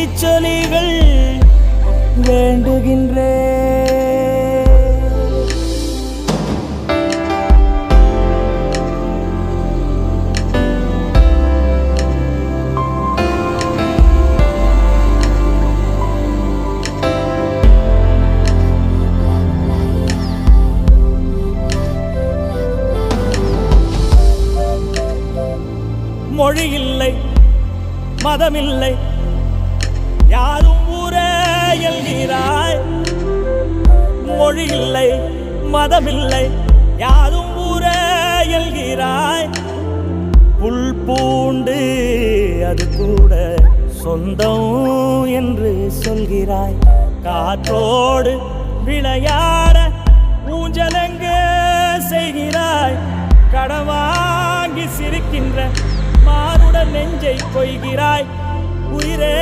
கிளிச்சொலிகள் வேண்டுகின்றே மொழி இல்லை மதமில்லை யாரும் ஊரே எல்கிறாய் மொழி இல்லை மதமில்லை யாரும் ஊரே எல்கிறாய் புல் பூண்டு அது கூட சொந்தம் என்று சொல்கிறாய் காற்றோடு விளையாட ஊஞ்சலங்க செய்கிறாய் கடவாங்கி சிரிக்கின்ற மானுட நெஞ்சை கொய்கிறாய் உயிரே